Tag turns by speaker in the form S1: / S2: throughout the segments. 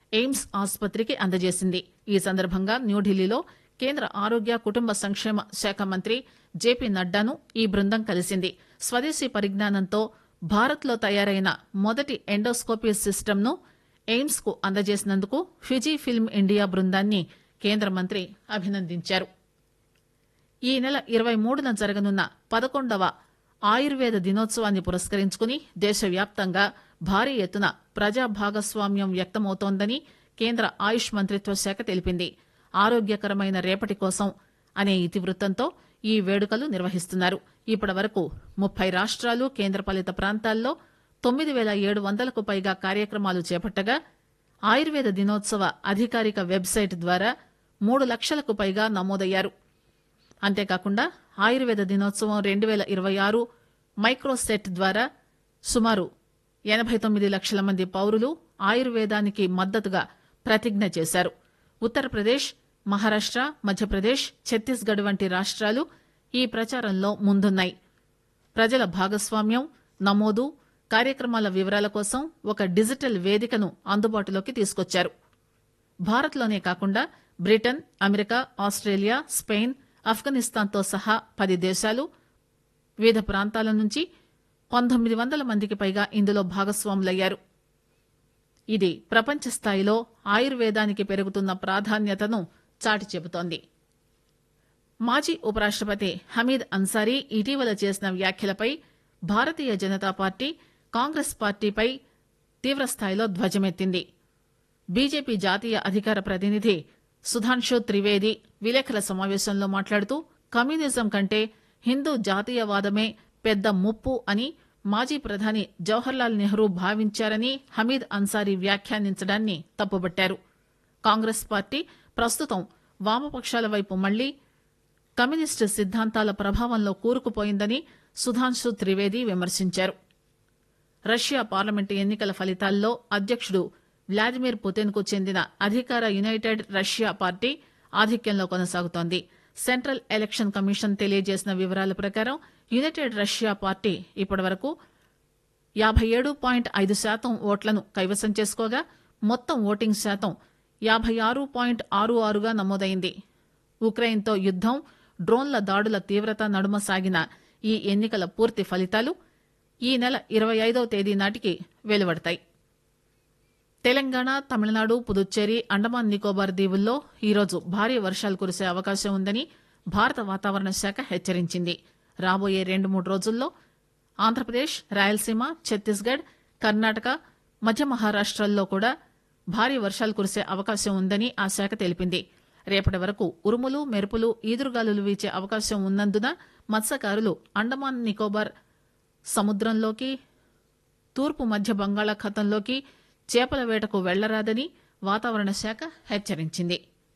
S1: AIIMS ఆసుపత్రికి అందజేసింది ఈ సందర్భంగా న్యూఢిల్లీలో కేంద్ర ఆరోగ్య కుటుంబ సంక్షేమ శాఖ మంత్రి జేపీ నడ్డాను ఈ బృందం కలిసింది స్వదేశీ పరిజ్ఞానంతో భారత్లో తయారైన మొదటి ఎండోస్కోపీ సిస్టమ్ను ఎయిమ్స్ కు అందజేసినందుకు ఫిజీ ఫిల్మ్ ఇండియా బృందాన్ని కేంద్ర మంత్రి అభినందించారు ఈ నెల ఇరవై మూడున జరగనున్న పదకొండవ ఆయుర్వేద దినోత్సవాన్ని పురస్కరించుకుని దేశవ్యాప్తంగా భారీ ఎత్తున ప్రజా భాగస్వామ్యం వ్యక్తమవుతోందని కేంద్ర ఆయుష్ మంత్రిత్వ శాఖ తెలిపింది ఆరోగ్యకరమైన రేపటి కోసం అనే ఇతివృత్తంతో ఈ వేడుకలు నిర్వహిస్తున్నారు ఇప్పటి వరకు ముప్పై రాష్ట్రాలు కేంద్రపాలిత ప్రాంతాల్లో తొమ్మిది పేల ఏడు వందలకు పైగా కార్యక్రమాలు చేపట్టగా ఆయుర్వేద దినోత్సవ అధికారిక వెబ్సైట్ ద్వారా మూడు లక్షలకు పైగా నమోదయ్యారు అంతేకాకుండా ఆయుర్వేద దినోత్సవం రెండు పేల ఇరవై ఆరు మైక్రోసెట్ ద్వారా సుమారు ఎనబై తొమ్మిది లక్షల మంది పౌరులు ఆయుర్వేదానికి మద్దతుగా ప్రతిజ్ఞ చేశారు ఉత్తరప్రదేశ్ మహారాష్ట మధ్యప్రదేశ్ ఛత్తీస్గఢ్ వంటి రాష్ట్రాలు ఈ ప్రచారంలో ముందున్నాయి ప్రజల భాగస్వామ్యం నమోదు కార్యక్రమాల వివరాల కోసం ఒక డిజిటల్ వేదికను అందుబాటులోకి తీసుకొచ్చారు భారత్లోనే కాకుండా బ్రిటన్ అమెరికా ఆస్ట్రేలియా స్పెయిన్ ఆఫ్ఘనిస్తాన్తో సహా పది దేశాలు వివిధ ప్రాంతాల నుంచి పంతొమ్మిది వందల మందికి పైగా ఇందులో భాగస్వాములయ్యారు ఇది ప్రపంచ స్థాయిలో ఆయుర్వేదానికి పెరుగుతున్న ప్రాధాన్యతను చాటి చెబుతోంది మాజీ ఉపరాష్టపతి హమీద్ అన్సారీ ఇటీవల చేసిన వ్యాఖ్యలపై భారతీయ జనతా పార్టీ కాంగ్రెస్ పార్టీపై తీవ్రస్థాయిలో ధ్వజమెత్తింది బీజేపీ జాతీయ అధికార ప్రతినిధి సుధాంశు త్రివేది విలేకరుల సమావేశంలో మాట్లాడుతూ కమ్యూనిజం కంటే హిందూ జాతీయవాదమే పెద్ద ముప్పు అని మాజీ ప్రధాని జవహర్లాల్ నెహ్రూ భావించారని హమీద్ అన్సారీ వ్యాఖ్యానించడాన్ని తప్పుబట్టారు కాంగ్రెస్ పార్టీ ప్రస్తుతం వామపక్షాల వైపు మళ్లీ కమ్యూనిస్టు సిద్ధాంతాల ప్రభావంలో కూరుకుపోయిందని సుధాంశు త్రివేది విమర్శించారు రష్యా పార్లమెంటు ఎన్నికల ఫలితాల్లో అధ్యక్షుడు వ్లాదిమిర్ పుతిన్ కు చెందిన అధికార యునైటెడ్ రష్యా పార్టీ ఆధిక్యంలో కొనసాగుతోంది సెంట్రల్ ఎలక్షన్ కమిషన్ తెలియజేసిన వివరాల ప్రకారం యునైటెడ్ రష్యా పార్టీ ఇప్పటివరకు యాబై ఏడు పాయింట్ ఐదు శాతం ఓట్లను కైవసం చేసుకోగా మొత్తం ఓటింగ్ శాతం యాబై ఆరు పాయింట్ ఆరు ఆరుగా నమోదైంది ఉక్రెయిన్తో యుద్దం డ్రోన్ల దాడుల తీవ్రత నడుమ సాగిన ఈ ఎన్నికల పూర్తి ఫలితాలు ఈ నెల ఇరవై ఐదవ తేదీ నాటికి వెలువడతాయి తెలంగాణ తమిళనాడు పుదుచ్చేరి అండమాన్ నికోబార్ దీవుల్లో ఈరోజు భారీ వర్షాలు కురిసే అవకాశం ఉందని భారత వాతావరణ శాఖ హెచ్చరించింది రాబోయే రెండు మూడు రోజుల్లో ఆంధ్రప్రదేశ్ రాయలసీమ ఛత్తీస్గఢ్ కర్ణాటక మధ్య మహారాష్టల్లో కూడా భారీ వర్షాలు కురిసే అవకాశం ఉందని ఆ శాఖ తెలిపింది రేపటి వరకు ఉరుములు మెరుపులు ఈదురుగాలులు వీచే అవకాశం ఉన్నందున మత్స్యకారులు అండమాన్ నికోబార్ సముద్రంలోకి తూర్పు మధ్య బంగాళాఖాతంలోకి చేపల వేటకు వెళ్లరాదని వాతావరణ శాఖ హెచ్చరించింది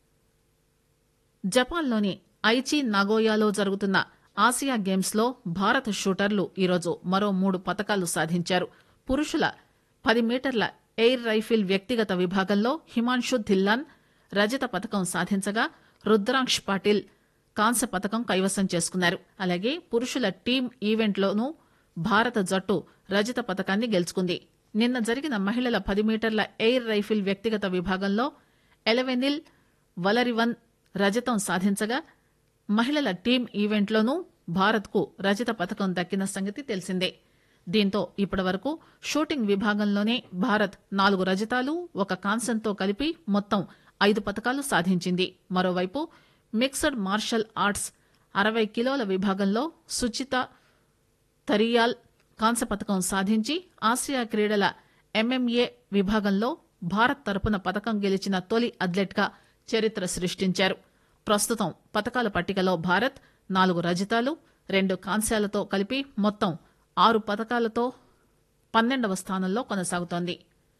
S1: జపాన్లోని ఐచి నగోయాలో జరుగుతున్న ఆసియా గేమ్స్ లో భారత షూటర్లు ఈరోజు మరో మూడు పతకాలు సాధించారు పురుషుల పది మీటర్ల ఎయిర్ రైఫిల్ వ్యక్తిగత విభాగంలో హిమాన్షు ధిల్లాన్ రజత పతకం సాధించగా రుద్రాంక్ష్ పాటిల్ కాంస్య పతకం కైవసం చేసుకున్నారు అలాగే పురుషుల టీం ఈవెంట్లోనూ భారత జట్టు రజత పతకాన్ని గెలుచుకుంది నిన్న జరిగిన మహిళల పది మీటర్ల ఎయిర్ రైఫిల్ వ్యక్తిగత విభాగంలో ఎలవెనిల్ వలరివన్ రజతం సాధించగా మహిళల టీం ఈవెంట్లోనూ భారత్కు రజత పతకం దక్కిన సంగతి తెలిసిందే దీంతో ఇప్పటి వరకు షూటింగ్ విభాగంలోనే భారత్ నాలుగు రజతాలు ఒక కాంస్యంతో కలిపి మొత్తం ఐదు పతకాలు సాధించింది మరోవైపు మిక్స్డ్ మార్షల్ ఆర్ట్స్ అరవై కిలోల విభాగంలో సుచిత తరియాల్ కాంస్య పతకం సాధించి ఆసియా క్రీడల ఎంఎంఏ విభాగంలో భారత్ తరపున పతకం గెలిచిన తొలి అథ్లెట్గా చరిత్ర సృష్టించారు ప్రస్తుతం పతకాల పట్టికలో భారత్ నాలుగు రజతాలు రెండు కాంస్యాలతో కలిపి మొత్తం ఆరు పతకాలతో పన్నెండవ స్థానంలో కొనసాగుతోంది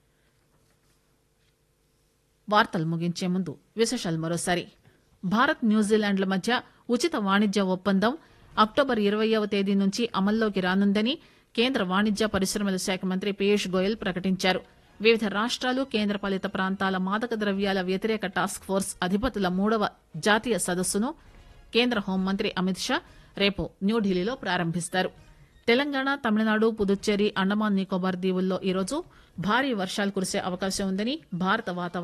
S1: వార్తలు ముగించే ముందు విశేషాలు మరోసారి భారత్ న్యూజిలాండ్ల మధ్య ఉచిత వాణిజ్య ఒప్పందం అక్టోబర్ ఇరవయవ తేదీ నుంచి అమల్లోకి రానుందని కేంద్ర వాణిజ్య పరిశ్రమల శాఖ మంత్రి పీయూష్ గోయల్ ప్రకటించారు వివిధ రాష్ట్రాలు కేంద్రపాలిత ప్రాంతాల మాదక ద్రవ్యాల వ్యతిరేక టాస్క్ ఫోర్స్ అధిపతుల మూడవ జాతీయ సదస్సును కేంద్ర హోంమంత్రి అమిత్ షా రేపు న్యూఢిల్లీలో ప్రారంభిస్తారు తెలంగాణ తమిళనాడు పుదుచ్చేరి అండమాన్ నికోబార్ దీవుల్లో ఈరోజు భారీ వర్షాలు కురిసే అవకాశం ఉందని భారత వాతావరణ